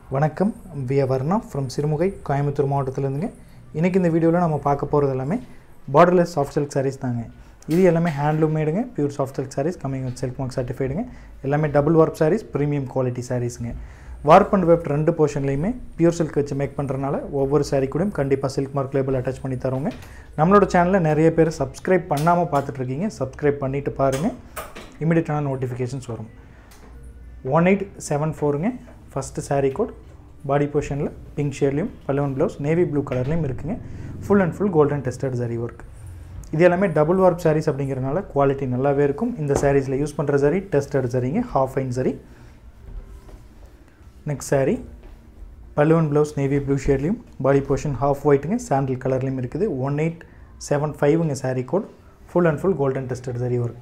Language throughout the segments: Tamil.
வணக்கம் விய வர்ணா ஃப்ரம் சிறுமுகை கோயம்புத்தூர் மாவட்டத்திலேருந்துங்க இன்றைக்கி இந்த வீடியோவில் நம்ம பார்க்க போகிறது எல்லாமே பார்டர்லெஸ் சாஃப்ட் சில்க் சாரீஸ் தாங்க இது எல்லாமே ஹேண்ட்லூம் மேடுங்க pure soft silk sarees coming with silk mark சர்டிஃபைடுங்க எல்லாமே double warp sarees premium quality சாரீஸுங்க வார்ப் அண்ட் வெப் ரெண்டு போர்ஷன்லையுமே பியூர் சில்க் வச்சு மேக் பண்ணுறனால ஒவ்வொரு சாரீ கூடயும் கண்டிப்பாக சில்க் மார்க் லேபிள் அட்டாச் பண்ணி தரோங்க நம்மளோட சேனலில் நிறைய பேர் சப்ஸ்கிரைப் பண்ணாமல் பார்த்துட்ருக்கீங்க சப்ஸ்கிரைப் பண்ணிவிட்டு பாருங்கள் இமீடியட்டான நோட்டிஃபிகேஷன்ஸ் வரும் ஒன் எயிட் செவன் ஃபோருங்க ஃபஸ்ட்டு saree கோட் பாடி போர்ஷனில் பிங்க் ஷேட்லேயும் பல்லுவன் ப்ளவுஸ் நேவி ப்ளூ கலர்லேயும் இருக்குங்க full and full golden tested zari work இது எல்லாமே டபுள் வார்ப் sarees அப்படிங்கிறனால குவாலிட்டி நல்லாவே இருக்கும் இந்த சாரீஸில் யூஸ் பண்ணுற சரி டெஸ்டட் சரிங்க half fine zari next saree பல்லுவன் ப்ளவுஸ் நேவி ப்ளூ ஷேட்லேயும் பாடி போர்ஷன் ஹாஃப் ஒயிட்டுங்க சாண்டில் கலர்லேயும் இருக்குது ஒன் எயிட் செவன் ஃபைவுங்க saree code full and full golden tested zari work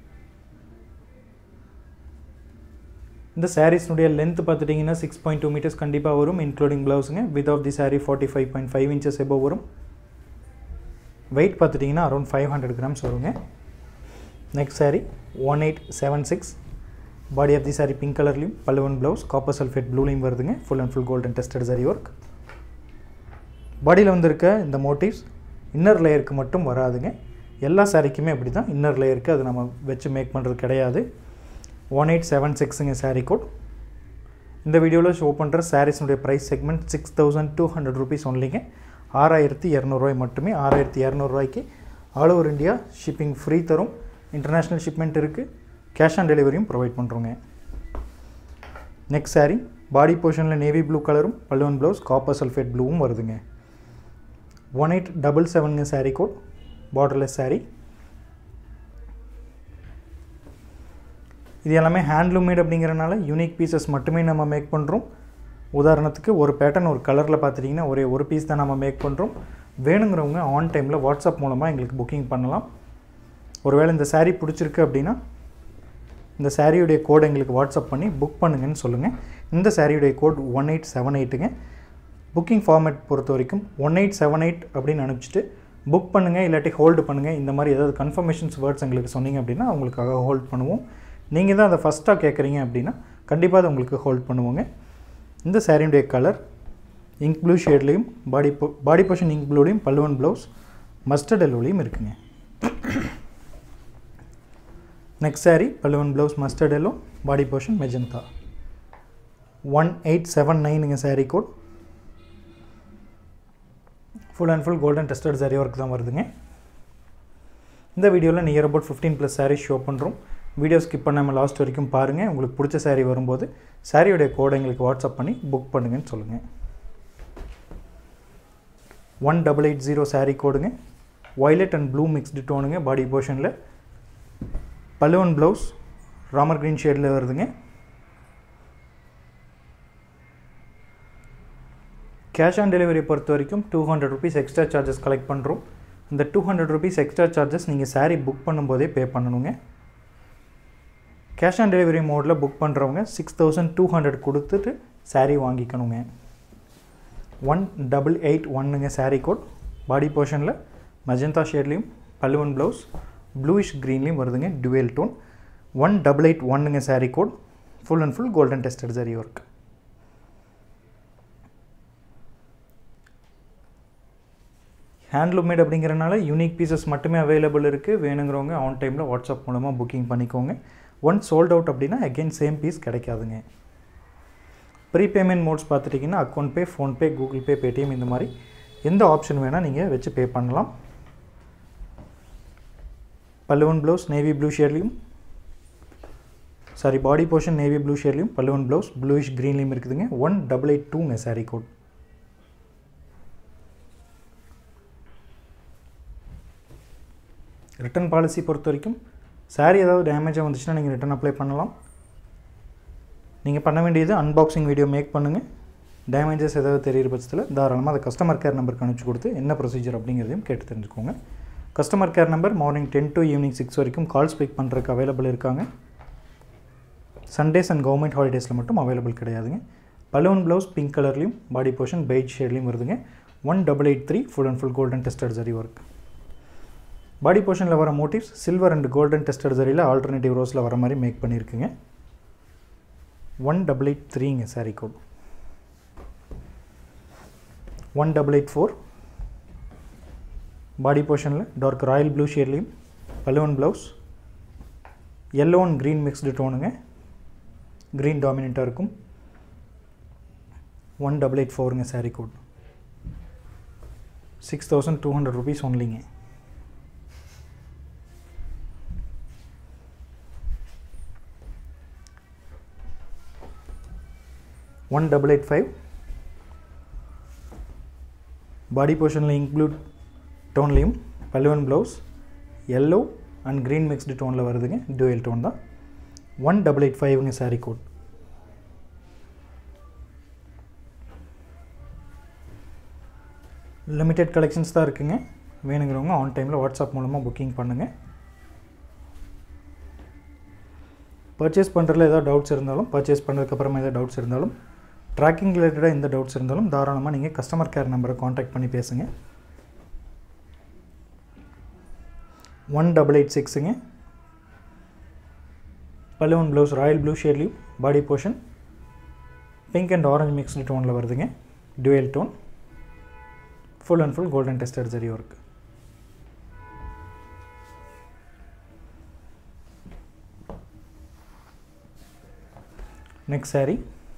இந்த சாரீஸ்னுடைய லென்த் பார்த்துட்டிங்கன்னா சிக்ஸ் பாயிண்ட் டூ மீட்டர்ஸ் கண்டிப்பாக வரும் இன்க்ளூடிங் ப்ளவுஸுங்க width of the saree forty five point five inches எபோ வரும் வெயிட் பார்த்துட்டிங்கன்னா அரௌண்ட் ஃபைவ் ஹண்ட்ரட் கிராம்ஸ் வருங்க next saree one eight seven six body of the saree pink கலர்லையும் பல்லுவன் ப்ளவுஸ் காப்பர் சல்ஃபேட் ப்ளூலையும் வருதுங்க full and full golden tested zari work பாடியில் வந்திருக்க இந்த மோட்டிவ்ஸ் இன்னர் லேயருக்கு மட்டும் வராதுங்க எல்லா சாரீக்குமே அப்படி தான் இன்னர் லேயருக்கு அது நம்ம வச்சு மேக் பண்ணுறது கிடையாது ஒன் எயிட் செவன் சிக்ஸுங்க சாரீ கோட் இந்த வீடியோவில் ஷோ பண்ணுற சாரீஸினுடைய price segment six thousand two hundred rupees ஒன்லிங்க ஆறாயிரத்தி இரநூறுவாய் மட்டுமே ஆறாயிரத்தி இரநூறுவாய்க்கு all over India shipping free தரும் இன்டர்நேஷ்னல் ஷிப்மெண்ட் இருக்குது கேஷ் ஆன் டெலிவரியும் ப்ரொவைட் பண்ணுறோங்க நெக்ஸ்ட் சாரீ பாடி போர்ஷனில் நேவி ப்ளூ கலரும் பல்லுவன் ப்ளவுஸ் காப்பர் சல்ஃபேட் ப்ளூவும் வருதுங்க ஒன் எயிட் டபுள் செவனுங்க சாரீ கோட் பார்டர்லெஸ் சாரீ இது எல்லாமே ஹேண்ட்லூம் மேட் அப்படிங்கிறனால யூனிக் பீசஸ் மட்டுமே நம்ம மேக் பண்ணுறோம் உதாரணத்துக்கு ஒரு பேட்டர்ன் ஒரு கலரில் பார்த்துட்டிங்கன்னா ஒரே ஒரு பீஸ் தான் நம்ம மேக் பண்ணுறோம் வேணுங்கிறவங்க ஆன் டைமில் வாட்ஸ்அப் மூலமாக எங்களுக்கு புக்கிங் பண்ணலாம் ஒருவேளை இந்த saree பிடிச்சிருக்கு அப்படின்னா இந்த சாரியுடைய கோட் எங்களுக்கு வாட்ஸ்அப் பண்ணி புக் பண்ணுங்கன்னு சொல்லுங்கள் இந்த சாரியுடைய கோட் ஒன் எயிட் செவன் எயிட்டுங்க புக்கிங் ஃபார்மேட் பொறுத்த வரைக்கும் ஒன் எயிட் செவன் எயிட் அப்படின்னு அனுப்பிச்சிட்டு புக் பண்ணுங்கள் இல்லாட்டி ஹோல்டு பண்ணுங்கள் இந்த மாதிரி ஏதாவது கன்ஃபர்மேஷன்ஸ் வேர்ட்ஸ் எங்களுக்கு சொன்னீங்க அப்படின்னா உங்களுக்காக ஹோல்ட் பண்ணுவோம் நீங்கள் தான் அதை ஃபஸ்ட்டாக கேட்குறீங்க அப்படின்னா கண்டிப்பாக அதை உங்களுக்கு ஹோல்ட் பண்ணுவோங்க இந்த சாரியுடைய கலர் இங்க் ப்ளூ ஷேட்லேயும் பாடி போ பாடி போர்ஷன் இங்க் ப்ளூலையும் பல்லுவன் ப்ளவுஸ் மஸ்டர்ட் எல்லோலையும் இருக்குங்க நெக்ஸ்ட் சாரீ பல்லுவன் blouse mustard yellow body portion magenta one eight seven நைனுங்க saree code full and full golden tested zari work தான் வருதுங்க இந்த வீடியோவில் near about fifteen plus sarees show பண்ணுறோம் வீடியோ ஸ்கிப் பண்ணாமல் லாஸ்ட் வரைக்கும் பாருங்கள் உங்களுக்கு பிடிச்ச சாரீ வரும்போது சாரியோடைய கோடை எங்களுக்கு வாட்ஸ்அப் பண்ணி புக் பண்ணுங்கன்னு சொல்லுங்கள் one double eight zero saree கோடுங்க வயலட் அண்ட் ப்ளூ மிக்ஸ்டு டோனுங்க பாடி போர்ஷனில் பல்லுவன் ப்ளவுஸ் ராமர் க்ரீன் ஷேடில் வருதுங்க கேஷ் ஆன் டெலிவரி பொறுத்த வரைக்கும் two hundred rupees extra charges collect பண்ணுறோம் இந்த two hundred rupees extra charges நீங்கள் saree புக் பண்ணும்போதே பே பண்ணணுங்க கேஷ் ஆன் டெலிவரி மோடில் புக் பண்ணுறவங்க சிக்ஸ் தௌசண்ட் டூ ஹண்ட்ரட் கொடுத்துட்டு saree வாங்கிக்கணுங்க ஒன் டபுள் எயிட் ஒன்னுங்க saree கோட் பாடி போர்ஷனில் மஜந்தா ஷேட்லேயும் பல்லுவன் ப்ளவுஸ் ப்ளூயிஷ் க்ரீன்லேயும் வருதுங்க dual tone one double eight ஒன்னுங்க saree code full and full golden tested zari work handloom made அப்படிங்கிறனால யூனிக் பீசஸ் மட்டுமே அவைலபிள் இருக்குது வேணுங்கிறவங்க ஆன் டைமில் வாட்ஸ்அப் மூலமாக புக்கிங் பண்ணிக்கோங்க ஒன் சோல்ட் அவுட் அப்படின்னா அகெயின் சேம் பீஸ் கிடைக்காதுங்க ப்ரீ பேமெண்ட் மோட்ஸ் பார்த்துட்டிங்கன்னா account pay PhonePe Google Pay Paytm இந்த மாதிரி எந்த ஆப்ஷன் வேணால் நீங்கள் வச்சு பே பண்ணலாம் பல்லுவன் ப்ளவுஸ் நேவி ப்ளூ ஷேட்லேயும் sari body portion navy blue ஷேட்லேயும் பல்லுவன் ப்ளவுஸ் ப்ளூயிஷ் க்ரீன்லேயும் இருக்குதுங்க ஒன் டபுள் எயிட் டூங்க சாரீ கோட் ரிட்டர்ன் பாலிசி பொறுத்த வரைக்கும் சாரீ ஏதாவது டேமேஜாக வந்துச்சுன்னா நீங்கள் ரிட்டர்ன் அப்ளை பண்ணலாம் நீங்கள் பண்ண வேண்டியது அன்பாக்சிங் வீடியோ மேக் பண்ணுங்கள் டேமேஜஸ் ஏதாவது தெரியிற பட்சத்தில் தாராளமாக அதை கஸ்டமர் கேர் நம்பருக்கு அனுப்பிச்சி கொடுத்து என்ன ப்ரொசீஜர் அப்படிங்கிறதையும் கேட்டு தெரிஞ்சுக்கோங்க customer care number morning ten to evening six வரைக்கும் கால்ஸ் பிக் பண்ணுறதுக்கு அவைலபிள் இருக்காங்க சண்டேஸ் அண்ட் கவர்மெண்ட் ஹாலிடேஸில் மட்டும் அவைலபிள் கிடையாதுங்க பலூன் ப்ளவுஸ் பிங்க் கலர்லையும் பாடி போர்ஷன் பெய்ட் ஷேட்லையும் வருதுங்க one double eight three full and full golden tested zari work body போர்ஷனில் வர motifs silver and golden tested சரியில் ஆல்டர்னேட்டிவ் ரோஸில் வர மாதிரி மேக் பண்ணியிருக்குங்க ஒன் டபுள் எயிட் த்ரீங்க sari code one double eight four பாடி போர்ஷனில் டார்க் ராயல் ப்ளூ ஷேட்லேயும் பலுவன் blouse yellow and green mixed டோனுங்க க்ரீன் டாமினண்ட்டாக இருக்கும் ஒன் டபுள் எயிட் ஃபோருங்க sari code six thousand two hundred rupees ஒன்லிங்க one double eight five body போர்ஷனில் இன்க்ளூட் டோன்லேயும் பல்லுவன் blouse yellow and green mixed டோனில் வருதுங்க டூயல் டோன் தான் ஒன் டபுள் எயிட் ஃபைவ்ங்க சாரீ கோட் லிமிட்டெட் கலெக்ஷன்ஸ் தான் இருக்குங்க வேணுங்கிறவங்க ஆன் டைமில் வாட்ஸ்அப் மூலமாக புக்கிங் பண்ணுங்கள் பர்ச்சேஸ் பண்ணுறதுல ஏதாவது டவுட்ஸ் இருந்தாலும் பர்ச்சேஸ் பண்ணதுக்கப்புறமா ஏதாவது டவுட்ஸ் இருந்தாலும் ட்ராக்கிங் ரிலேட்டடாக எந்த டவுட்ஸ் இருந்தாலும் தாராளமாக நீங்கள் கஸ்டமர் கேர் நம்பரை காண்டாக்ட் பண்ணி பேசுங்க ஒன் டபுள் எயிட் சிக்ஸுங்க பலூன் ப்ளவுஸ் ராயல் ப்ளூ ஷேட்லேயும் body portion pink and orange mixed டோனில் வருதுங்க dual tone full and full golden tested zari work next sari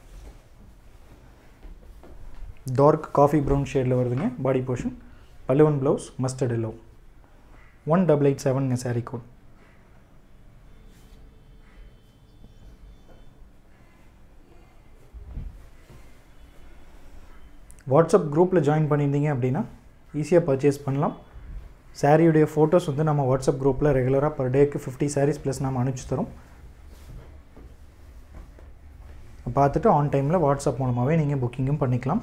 dark coffee brown ஷேடில் வருதுங்க பாடி போர்ஷன் பல்லுவன் blouse mustard yellow one double eight செவனுங்க சாரீ கோட் வாட்ஸ்அப் குரூப்பில் ஜாயின் பண்ணியிருந்தீங்க அப்படின்னா ஈஸியாக பர்ச்சேஸ் பண்ணலாம் சாரியுடைய ஃபோட்டோஸ் வந்து நம்ம வாட்ஸ்அப் குரூப்பில் ரெகுலராக பர் டேக்கு ஃபிஃப்டி சாரீஸ் ப்ளஸ் நம்ம அனுப்பிச்சி தரோம் பார்த்துட்டு ஆன் டைமில் வாட்ஸ்அப் மூலமாகவே நீங்கள் புக்கிங்கும் பண்ணிக்கலாம்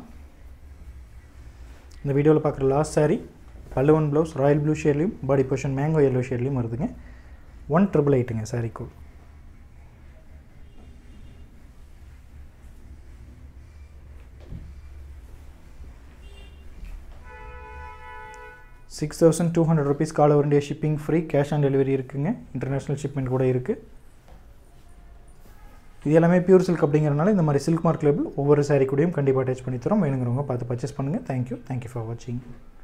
இந்த வீடியோவில் பார்க்குற லாஸ்ட் சாரீ பல்லுவன் ப்ளவுஸ் ராயல் ப்ளூ ஷேட்லேயும் பாடி போர்ஷன் மேங்கோ எல்லோ ஷேட்லேயும் வருதுங்க ஒன் ட்ரிபிள் எயிட்டுங்க sari code six thousand two hundred rupees கால வேண்டிய shipping free cash on delivery இருக்குங்க இன்டர்நேஷ்னல் ஷிப்மெண்ட் கூட இருக்குது இது எல்லாமே பியூர் சில்க் அப்படிங்கிறனால இந்த மாதிரி சில்க் மார்க் லேபிள் ஒவ்வொரு சாரீ கூடயும் கண்டிப்பாக அட்டாச் பண்ணி தரோம் வேணுங்கிறவங்க பார்த்து பர்ச்சேஸ் பண்ணுங்கள் தேங்க்யூ தேங்க்யூ ஃபார் வாட்சிங்